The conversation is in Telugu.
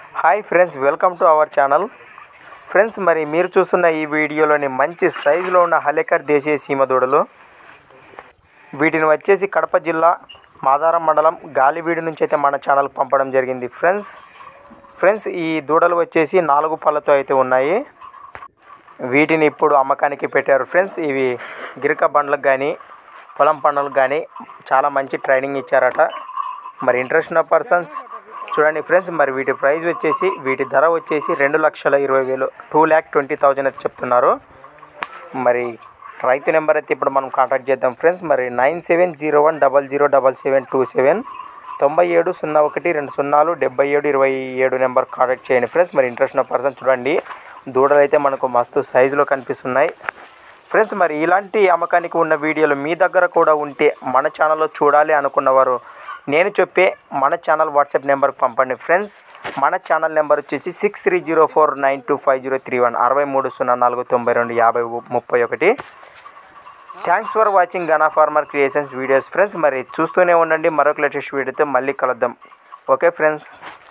hi friends welcome to our channel friends మరి మీరు చూస్తున్న ఈ వీడియోలోని మంచి సైజులో ఉన్న హలేకర్ దేశీయ సీమ దూడలు వీటిని వచ్చేసి కడప జిల్లా మాదారం మండలం గాలివీడి నుంచి అయితే మన ఛానల్ పంపడం జరిగింది ఫ్రెండ్స్ ఫ్రెండ్స్ ఈ దూడలు వచ్చేసి నాలుగు పళ్ళతో అయితే ఉన్నాయి వీటిని ఇప్పుడు అమ్మకానికి పెట్టారు ఫ్రెండ్స్ ఇవి గిరక బండ్లకు కానీ పొలం పండ్లకు కానీ చాలా మంచి ట్రైనింగ్ ఇచ్చారట మరి ఇంట్రెస్ట్ ఉన్న పర్సన్స్ చూడండి ఫ్రెండ్స్ మరి వీటి ప్రైస్ వచ్చేసి వీటి ధర వచ్చేసి రెండు లక్షల ఇరవై వేలు టూ ల్యాక్ ట్వంటీ థౌజండ్ అయితే చెప్తున్నారు మరి రైతు నెంబర్ అయితే ఇప్పుడు మనం కాంటాక్ట్ చేద్దాం ఫ్రెండ్స్ మరి nine seven zero one double zero double seven two seven తొంభై ఏడు సున్నా ఒకటి రెండు సున్నాలు డెబ్బై ఏడు ఇరవై ఏడు నెంబర్ కాంటాక్ట్ చేయండి ఫ్రెండ్స్ మరి ఇంట్రెస్ట్ ఉన్న పర్సన్ చూడండి దూడలు అయితే మనకు మస్తు సైజులో కనిపిస్తున్నాయి ఫ్రెండ్స్ మరి ఇలాంటి అమ్మకానికి ఉన్న వీడియోలు మీ దగ్గర కూడా ఉంటే మన ఛానల్లో చూడాలి అనుకున్నవారు నేను చెప్పే మన ఛానల్ వాట్సాప్ నెంబర్కి పంపండి ఫ్రెండ్స్ మన ఛానల్ నెంబర్ వచ్చేసి six three zero four nine two five zero three one అరవై మూడు సున్నా నాలుగు తొంభై రెండు యాభై ముప్పై ఒకటి thanks for watching Gana farmer creations videos friends మరి చూస్తూనే ఉండండి మరొక లేటెస్ట్ వీడియోతో మళ్ళీ కలుద్దాం ఓకే ఫ్రెండ్స్